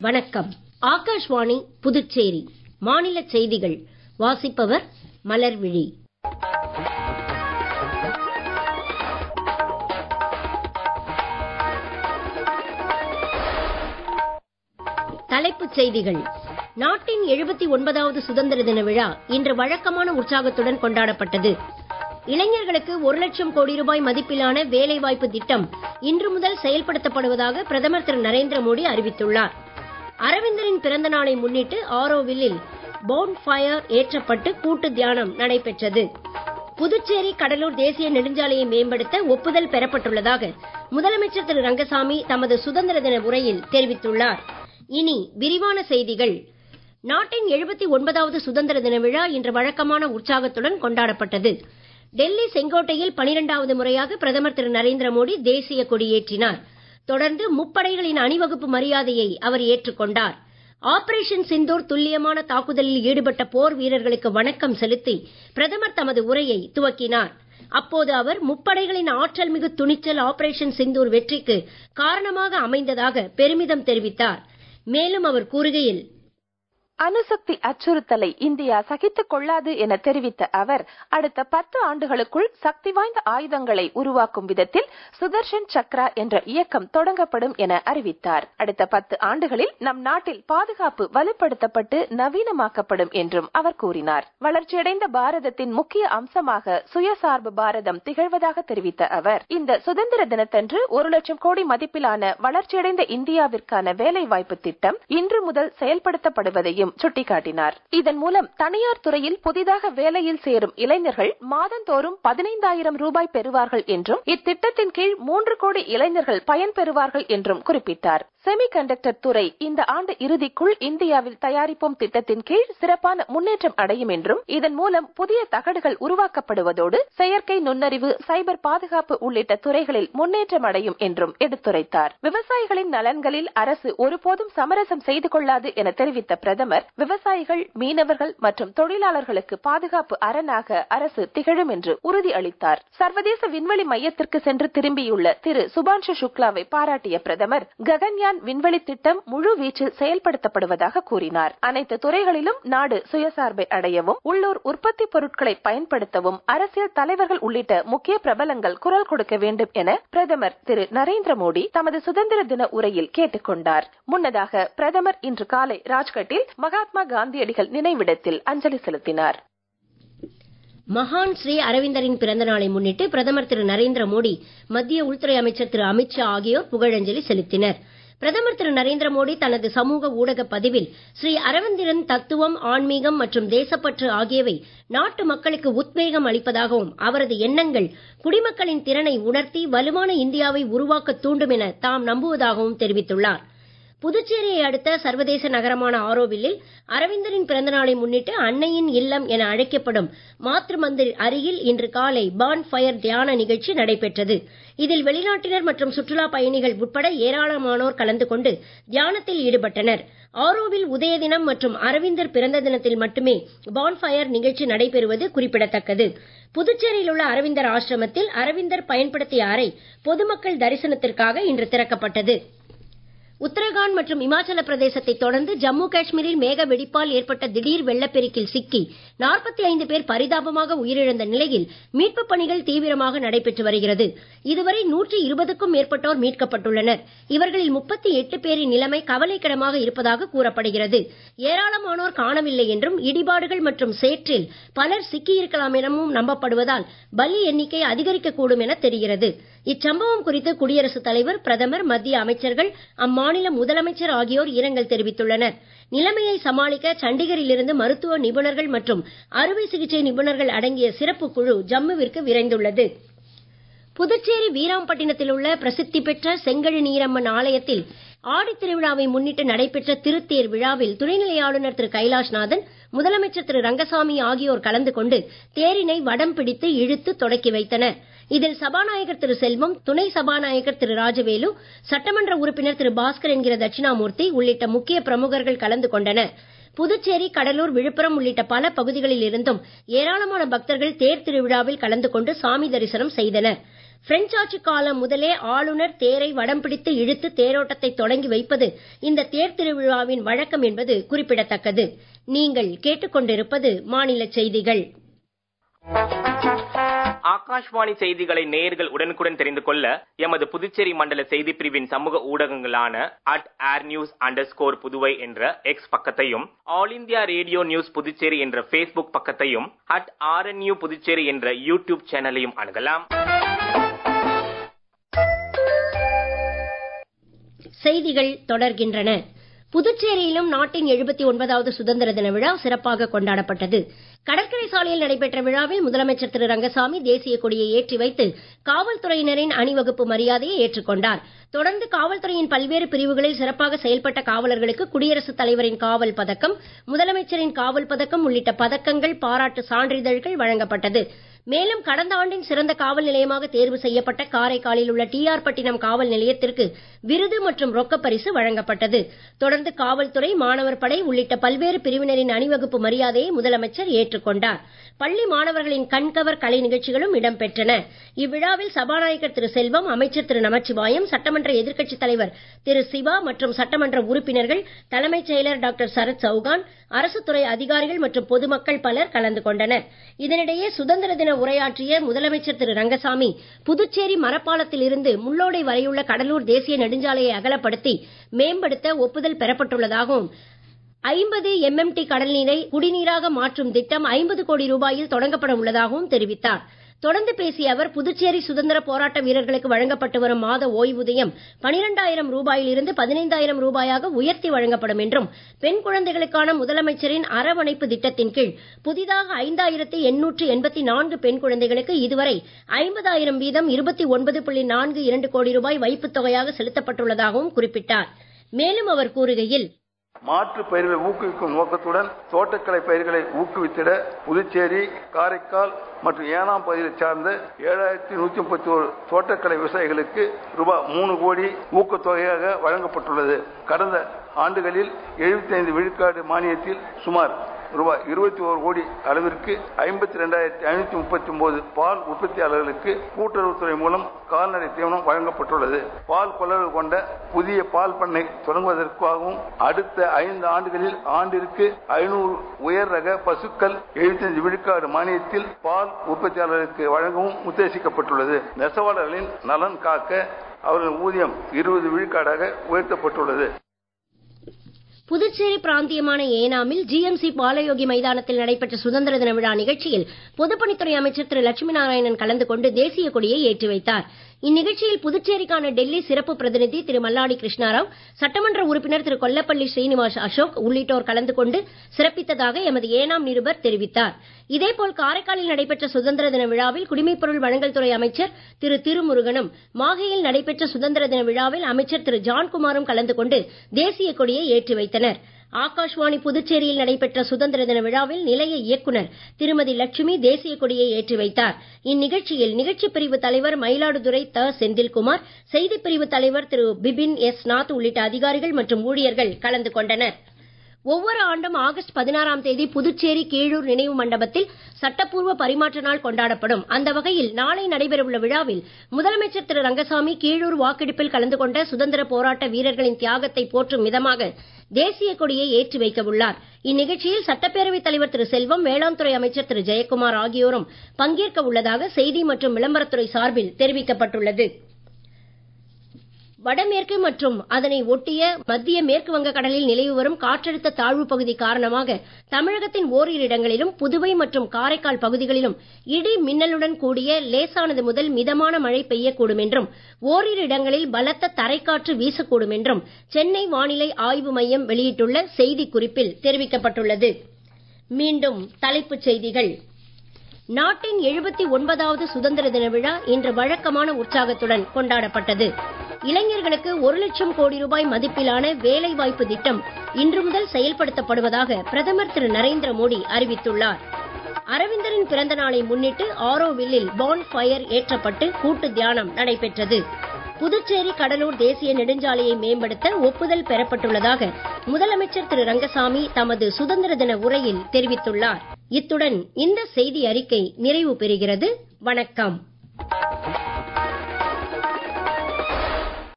வணக்கம் ஆகாஷ்வாணி புதுச்சேரி மாநில செய்திகள் வாசிப்பவர் மலர்விழி தலைப்புச் செய்திகள் நாட்டின் எழுபத்தி ஒன்பதாவது சுதந்திர தின விழா இன்று வழக்கமான உற்சாகத்துடன் கொண்டாடப்பட்டது இளைஞர்களுக்கு ஒரு லட்சம் கோடி ரூபாய் மதிப்பிலான வேலைவாய்ப்பு திட்டம் இன்று முதல் செயல்படுத்தப்படுவதாக பிரதமர் திரு நரேந்திர மோடி அறிவித்துள்ளார் அரவிந்தரின் பிறந்த நாளை முன்னிட்டு ஆரோவில்லில் போன் ஃபயர் ஏற்றப்பட்டு கூட்டு தியானம் நடைபெற்றது புதுச்சேரி கடலூர் தேசிய நெடுஞ்சாலையை மேம்படுத்த ஒப்புதல் பெறப்பட்டுள்ளதாக முதலமைச்சர் திரு ரங்கசாமி தமது சுதந்திர தின உரையில் தெரிவித்துள்ளார் இனி விரிவான செய்திகள் நாட்டின் எழுபத்தி ஒன்பதாவது சுதந்திர தின விழா இன்று வழக்கமான உற்சாகத்துடன் கொண்டாடப்பட்டது டெல்லி செங்கோட்டையில் பனிரெண்டாவது முறையாக பிரதமர் திரு நரேந்திர மோடி தேசிய கொடியேற்றினார் தொடர்ந்து முப்படைகளின் அணிவகுப்பு மரியாதையை அவர் ஏற்றுக்கொண்டார் ஆபரேஷன் சிந்தூர் துல்லியமான தாக்குதலில் ஈடுபட்ட போர் வீரர்களுக்கு வணக்கம் செலுத்தி பிரதமர் தமது உரையை துவக்கினார் அப்போது அவர் முப்படைகளின் ஆற்றல் மிகு துணிச்சல் ஆபரேஷன் சிந்தூர் வெற்றிக்கு காரணமாக அமைந்ததாக பெருமிதம் தெரிவித்தார் மேலும் அவர் கூறுகையில் அணுசக்தி அச்சுறுத்தலை இந்தியா சகித்துக் கொள்ளாது என தெரிவித்த அவர் அடுத்த பத்து ஆண்டுகளுக்குள் சக்தி வாய்ந்த ஆயுதங்களை உருவாக்கும் விதத்தில் சுதர்ஷன் சக்ரா என்ற இயக்கம் தொடங்கப்படும் என அறிவித்தார் அடுத்த பத்து ஆண்டுகளில் நம் நாட்டில் பாதுகாப்பு வலுப்படுத்தப்பட்டு நவீனமாக்கப்படும் என்றும் அவர் கூறினார் வளர்ச்சியடைந்த பாரதத்தின் முக்கிய அம்சமாக சுயசார்பு பாரதம் திகழ்வதாக தெரிவித்த அவர் இந்த சுதந்திர தினத்தன்று ஒரு லட்சம் கோடி மதிப்பிலான வளர்ச்சியடைந்த இந்தியாவிற்கான வேலைவாய்ப்பு திட்டம் இன்று முதல் செயல்படுத்தப்படுவதையும் செய்தியையும் சுட்டிக்காட்டினார் இதன் மூலம் தனியார் துறையில் புதிதாக வேலையில் சேரும் இளைஞர்கள் மாதந்தோறும் பதினைந்தாயிரம் ரூபாய் பெறுவார்கள் என்றும் இத்திட்டத்தின் கீழ் மூன்று கோடி இளைஞர்கள் பயன்பெறுவார்கள் என்றும் குறிப்பிட்டார் செமி கண்டக்டர் துறை இந்த ஆண்டு இறுதிக்குள் இந்தியாவில் தயாரிப்போம் திட்டத்தின் கீழ் சிறப்பான முன்னேற்றம் அடையும் என்றும் இதன் மூலம் புதிய தகடுகள் உருவாக்கப்படுவதோடு செயற்கை நுண்ணறிவு சைபர் பாதுகாப்பு உள்ளிட்ட துறைகளில் முன்னேற்றம் அடையும் என்றும் எடுத்துரைத்தார் விவசாயிகளின் நலன்களில் அரசு ஒருபோதும் சமரசம் செய்து கொள்ளாது என தெரிவித்த பிரதமர் பிரதமர் விவசாயிகள் மீனவர்கள் மற்றும் தொழிலாளர்களுக்கு பாதுகாப்பு அரணாக அரசு திகழும் என்று உறுதி அளித்தார் சர்வதேச விண்வெளி மையத்திற்கு சென்று திரும்பியுள்ள திரு சுபான்ஷு சுக்லாவை பாராட்டிய பிரதமர் ககன்யான் விண்வெளி திட்டம் முழு வீச்சில் செயல்படுத்தப்படுவதாக கூறினார் அனைத்து துறைகளிலும் நாடு சுயசார்பை அடையவும் உள்ளூர் உற்பத்தி பொருட்களை பயன்படுத்தவும் அரசியல் தலைவர்கள் உள்ளிட்ட முக்கிய பிரபலங்கள் குரல் கொடுக்க வேண்டும் என பிரதமர் திரு நரேந்திர மோடி தமது சுதந்திர தின உரையில் கேட்டுக் கொண்டார் முன்னதாக பிரதமர் இன்று காலை ராஜ்கட்டில் மகாத்மா காந்தியடிகள் நினைவிடத்தில் அஞ்சலி செலுத்தினார் மகான் ஸ்ரீ அரவிந்தரின் பிறந்த நாளை முன்னிட்டு பிரதமர் திரு நரேந்திர மோடி மத்திய உள்துறை அமைச்சர் திரு அமித்ஷா ஆகியோர் புகழஞ்சலி செலுத்தினர் பிரதமர் திரு நரேந்திர மோடி தனது சமூக ஊடக பதிவில் ஸ்ரீ அரவிந்தரின் தத்துவம் ஆன்மீகம் மற்றும் தேசப்பற்று ஆகியவை நாட்டு மக்களுக்கு உத்வேகம் அளிப்பதாகவும் அவரது எண்ணங்கள் குடிமக்களின் திறனை உணர்த்தி வலுவான இந்தியாவை உருவாக்க தூண்டும் என தாம் நம்புவதாகவும் தெரிவித்துள்ளார் புதுச்சேரியை அடுத்த சர்வதேச நகரமான ஆரோவில்லில் அரவிந்தரின் பிறந்த நாளை முன்னிட்டு அன்னையின் இல்லம் என அழைக்கப்படும் மாத்ரு மந்திர் அருகில் இன்று காலை பான் ஃபயர் தியான நிகழ்ச்சி நடைபெற்றது இதில் வெளிநாட்டினர் மற்றும் சுற்றுலா பயணிகள் உட்பட ஏராளமானோர் கலந்து கொண்டு தியானத்தில் ஈடுபட்டனர் ஆரோவில் உதய தினம் மற்றும் அரவிந்தர் பிறந்த தினத்தில் மட்டுமே பான் ஃபயர் நிகழ்ச்சி நடைபெறுவது குறிப்பிடத்தக்கது புதுச்சேரியில் உள்ள அரவிந்தர் ஆசிரமத்தில் அரவிந்தர் பயன்படுத்திய அறை பொதுமக்கள் தரிசனத்திற்காக இன்று திறக்கப்பட்டது உத்தரகாண்ட் மற்றும் இமாச்சல பிரதேசத்தை தொடர்ந்து ஜம்மு காஷ்மீரில் மேக வெடிப்பால் ஏற்பட்ட திடீர் வெள்ளப்பெருக்கில் சிக்கி நாற்பத்தி ஐந்து பேர் பரிதாபமாக உயிரிழந்த நிலையில் மீட்புப் பணிகள் தீவிரமாக நடைபெற்று வருகிறது இதுவரை நூற்றி இருபதுக்கும் மேற்பட்டோர் மீட்கப்பட்டுள்ளனர் இவர்களில் முப்பத்தி எட்டு பேரின் நிலைமை கவலைக்கிடமாக இருப்பதாக கூறப்படுகிறது ஏராளமானோர் காணவில்லை என்றும் இடிபாடுகள் மற்றும் சேற்றில் பலர் சிக்கியிருக்கலாம் எனவும் நம்பப்படுவதால் பலி எண்ணிக்கை அதிகரிக்கக்கூடும் என தெரிகிறது இச்சம்பவம் குறித்து குடியரசுத் தலைவர் பிரதமர் மத்திய அமைச்சர்கள் அம்மாநில முதலமைச்சர் ஆகியோர் இரங்கல் தெரிவித்துள்ளனர் நிலைமையை சமாளிக்க சண்டிகரில் இருந்து மருத்துவ நிபுணர்கள் மற்றும் அறுவை சிகிச்சை நிபுணர்கள் அடங்கிய சிறப்பு குழு ஜம்முவிற்கு விரைந்துள்ளது புதுச்சேரி வீராம்பட்டினத்தில் உள்ள பிரசித்தி பெற்ற செங்கழு நீரம்மன் ஆலயத்தில் ஆடித் திருவிழாவை முன்னிட்டு நடைபெற்ற திருத்தேர் விழாவில் துணைநிலை ஆளுநர் திரு கைலாஷ்நாதன் முதலமைச்சர் திரு ரங்கசாமி ஆகியோர் கலந்து கொண்டு தேரினை வடம் பிடித்து இழுத்து தொடக்கி வைத்தனர் இதில் சபாநாயகர் திரு செல்வம் துணை சபாநாயகர் திரு ராஜவேலு சட்டமன்ற உறுப்பினர் திரு பாஸ்கர் என்கிற தட்சிணாமூர்த்தி உள்ளிட்ட முக்கிய பிரமுகர்கள் கலந்து கொண்டனர் புதுச்சேரி கடலூர் விழுப்புரம் உள்ளிட்ட பல பகுதிகளில் இருந்தும் ஏராளமான பக்தர்கள் தேர் திருவிழாவில் கலந்து கொண்டு சாமி தரிசனம் செய்தனர் பிரெஞ்சு ஆட்சி காலம் முதலே ஆளுநர் தேரை வடம் பிடித்து இழுத்து தேரோட்டத்தை தொடங்கி வைப்பது இந்த தேர் திருவிழாவின் வழக்கம் என்பது குறிப்பிடத்தக்கது நீங்கள் கேட்டுக்கொண்டிருப்பது மாநில செய்திகள் ஆகாஷ்வாணி செய்திகளை நேயர்கள் உடனுக்குடன் தெரிந்து கொள்ள எமது புதுச்சேரி மண்டல செய்தி பிரிவின் சமூக ஊடகங்களான at air news under score Puduvai என்ற எக்ஸ் பக்கத்தையும் All India Radio news Puducherry என்ற பேஸ்புக் பக்கத்தையும் அட் ஆர்என்யூ புதுச்சேரி என்ற யூடியூப் சேனலையும் அணுகலாம் செய்திகள் தொடர்கின்றன புதுச்சேரியிலும் நாட்டின் எழுபத்தி ஒன்பதாவது சுதந்திர தின விழா சிறப்பாக கொண்டாடப்பட்டது கடற்கரை சாலையில் நடைபெற்ற விழாவில் முதலமைச்சர் திரு ரங்கசாமி தேசிய கொடியை ஏற்றி வைத்து காவல்துறையினரின் அணிவகுப்பு மரியாதையை ஏற்றுக்கொண்டார் தொடர்ந்து காவல்துறையின் பல்வேறு பிரிவுகளில் சிறப்பாக செயல்பட்ட காவலர்களுக்கு குடியரசுத் தலைவரின் காவல் பதக்கம் முதலமைச்சரின் காவல் பதக்கம் உள்ளிட்ட பதக்கங்கள் பாராட்டு சான்றிதழ்கள் வழங்கப்பட்டது மேலும் கடந்த ஆண்டின் சிறந்த காவல் நிலையமாக தேர்வு செய்யப்பட்ட காரைக்காலில் உள்ள டிஆர் பட்டினம் காவல் நிலையத்திற்கு விருது மற்றும் ரொக்கப் பரிசு வழங்கப்பட்டது தொடர்ந்து காவல்துறை மாணவர் படை உள்ளிட்ட பல்வேறு பிரிவினரின் அணிவகுப்பு மரியாதையை முதலமைச்சர் ஏற்றுக்கொண்டார் பள்ளி மாணவர்களின் கண்கவர் கலை நிகழ்ச்சிகளும் இடம்பெற்றன இவ்விழாவில் சபாநாயகர் திரு செல்வம் அமைச்சர் திரு நமச்சிவாயம் சட்டமன்ற எதிர்க்கட்சித் தலைவர் திரு சிவா மற்றும் சட்டமன்ற உறுப்பினர்கள் தலைமைச் செயலர் டாக்டர் சரத் சௌகான் அரசு துறை அதிகாரிகள் மற்றும் பொதுமக்கள் பலர் கலந்து கொண்டனர் இதனிடையே சுதந்திர தின உரையாற்றிய முதலமைச்சர் திரு ரங்கசாமி புதுச்சேரி மரப்பாலத்தில் இருந்து முள்ளோடை வரையுள்ள கடலூர் தேசிய நெடுஞ்சாலையை அகலப்படுத்தி மேம்படுத்த ஒப்புதல் பெறப்பட்டுள்ளதாகவும் ஐம்பது எம்எம்டி கடல் நீரை குடிநீராக மாற்றும் திட்டம் ஐம்பது கோடி ரூபாயில் தொடங்கப்பட உள்ளதாகவும் தெரிவித்தார் தொடர்ந்து பேசிய அவர் புதுச்சேரி சுதந்திர போராட்ட வீரர்களுக்கு வழங்கப்பட்டு வரும் மாத ஓய்வூதியம் பனிரெண்டாயிரம் ரூபாயில் இருந்து பதினைந்தாயிரம் ரூபாயாக உயர்த்தி வழங்கப்படும் என்றும் பெண் குழந்தைகளுக்கான முதலமைச்சரின் அரவணைப்பு திட்டத்தின் கீழ் புதிதாக ஐந்தாயிரத்தி எண்ணூற்று எண்பத்தி நான்கு பெண் குழந்தைகளுக்கு இதுவரை ஐம்பதாயிரம் வீதம் இருபத்தி ஒன்பது புள்ளி நான்கு இரண்டு கோடி ரூபாய் வைப்புத் தொகையாக செலுத்தப்பட்டுள்ளதாகவும் குறிப்பிட்டார் மேலும் அவர் கூறுகையில் மாற்று பயிர்களை ஊக்குவிக்கும் நோக்கத்துடன் தோட்டக்கலை பயிர்களை ஊக்குவித்திட புதுச்சேரி காரைக்கால் மற்றும் ஏனாம் பகுதியை சார்ந்த ஏழாயிரத்தி நூத்தி முப்பத்தி ஒரு தோட்டக்கலை விவசாயிகளுக்கு ரூபாய் மூணு கோடி ஊக்கத்தொகையாக வழங்கப்பட்டுள்ளது கடந்த ஆண்டுகளில் எழுபத்தி ஐந்து விழுக்காடு மானியத்தில் சுமார் ரூபாய் இருபத்தி ஒரு கோடி அளவிற்கு ஐம்பத்தி ரெண்டாயிரத்தி ஐநூத்தி முப்பத்தி ஒன்பது பால் உற்பத்தியாளர்களுக்கு கூட்டுறவுத்துறை மூலம் கால்நடை தீவனம் வழங்கப்பட்டுள்ளது பால் கொள்ளர்கள் கொண்ட புதிய பால் பண்ணை தொடங்குவதற்காகவும் அடுத்த ஐந்து ஆண்டுகளில் ஆண்டிற்கு ஐநூறு உயர் ரக பசுக்கள் எழுபத்தஞ்சு விழுக்காடு மானியத்தில் பால் உற்பத்தியாளர்களுக்கு வழங்கவும் உத்தேசிக்கப்பட்டுள்ளது நெசவாளர்களின் நலன் காக்க அவர்கள் ஊதியம் இருபது விழுக்காடாக உயர்த்தப்பட்டுள்ளது புதுச்சேரி பிராந்தியமான ஏனாமில் ஜிஎம்சி பாலயோகி மைதானத்தில் நடைபெற்ற சுதந்திர தின விழா நிகழ்ச்சியில் பொதுப்பணித்துறை அமைச்சர் திரு லட்சுமி நாராயணன் கலந்து கொண்டு தேசிய கொடியை ஏற்றி வைத்தார் இந்நிகழ்ச்சியில் புதுச்சேரிக்கான டெல்லி சிறப்பு பிரதிநிதி திரு மல்லாடி கிருஷ்ணாராவ் சட்டமன்ற உறுப்பினர் திரு கொல்லப்பள்ளி ஸ்ரீனிவாஸ் அசோக் உள்ளிட்டோர் கலந்து கொண்டு சிறப்பித்ததாக எமது ஏனாம் நிருபர் தெரிவித்தார் இதேபோல் காரைக்காலில் நடைபெற்ற சுதந்திர தின விழாவில் குடிமைப்பொருள் வழங்கல் துறை அமைச்சர் திரு திருமுருகனும் மாஹேயில் நடைபெற்ற சுதந்திர தின விழாவில் அமைச்சர் திரு ஜான்குமாரும் கலந்து கொண்டு தேசிய கொடியை ஏற்றி வைத்தனர் ஆகாஷ்வாணி புதுச்சேரியில் நடைபெற்ற சுதந்திர தின விழாவில் நிலைய இயக்குனர் திருமதி லட்சுமி தேசிய கொடியை ஏற்றி வைத்தார் இந்நிகழ்ச்சியில் நிகழ்ச்சி பிரிவு தலைவர் மயிலாடுதுறை த செந்தில்குமார் செய்திப் பிரிவு தலைவர் திரு பிபின் எஸ் நாத் உள்ளிட்ட அதிகாரிகள் மற்றும் ஊழியர்கள் கலந்து கொண்டனர் ஒவ்வொரு ஆண்டும் ஆகஸ்ட் பதினாறாம் தேதி புதுச்சேரி கீழூர் நினைவு மண்டபத்தில் சட்டப்பூர்வ பரிமாற்ற நாள் கொண்டாடப்படும் அந்த வகையில் நாளை நடைபெறவுள்ள விழாவில் முதலமைச்சர் திரு ரங்கசாமி கீழூர் வாக்கெடுப்பில் கலந்து கொண்ட சுதந்திர போராட்ட வீரர்களின் தியாகத்தை போற்றும் விதமாக தேசிய கொடியை ஏற்றி வைக்க உள்ளார் இந்நிகழ்ச்சியில் சட்டப்பேரவைத் தலைவர் திரு செல்வம் வேளாண் துறை அமைச்சர் திரு ஜெயக்குமார் ஆகியோரும் பங்கேற்க உள்ளதாக செய்தி மற்றும் விளம்பரத்துறை சார்பில் தெரிவிக்கப்பட்டுள்ளது வடமேற்கு மற்றும் அதனை ஒட்டிய மத்திய மேற்கு வங்க கடலில் நிலவி வரும் காற்றழுத்த தாழ்வு பகுதி காரணமாக தமிழகத்தின் ஓரிரு இடங்களிலும் புதுவை மற்றும் காரைக்கால் பகுதிகளிலும் இடி மின்னலுடன் கூடிய லேசானது முதல் மிதமான மழை பெய்யக்கூடும் என்றும் ஓரிரு இடங்களில் பலத்த தரைக்காற்று வீசக்கூடும் என்றும் சென்னை வானிலை ஆய்வு மையம் வெளியிட்டுள்ள செய்திக்குறிப்பில் தெரிவிக்கப்பட்டுள்ளது மீண்டும் தலைப்புச் செய்திகள் நாட்டின் எழுபத்தி ஒன்பதாவது சுதந்திர தின விழா இன்று வழக்கமான உற்சாகத்துடன் கொண்டாடப்பட்டது இளைஞர்களுக்கு ஒரு லட்சம் கோடி ரூபாய் மதிப்பிலான வேலை வாய்ப்பு திட்டம் இன்று முதல் செயல்படுத்தப்படுவதாக பிரதமர் திரு நரேந்திர மோடி அறிவித்துள்ளார் அரவிந்தரின் பிறந்த நாளை முன்னிட்டு ஆரோவில்லில் பான் ஃபயர் ஏற்றப்பட்டு கூட்டு தியானம் நடைபெற்றது புதுச்சேரி கடலூர் தேசிய நெடுஞ்சாலையை மேம்படுத்த ஒப்புதல் பெறப்பட்டுள்ளதாக முதலமைச்சர் திரு ரங்கசாமி தமது சுதந்திர தின உரையில் தெரிவித்துள்ளார் இத்துடன் இந்த செய்தி அறிக்கை நிறைவு பெறுகிறது வணக்கம்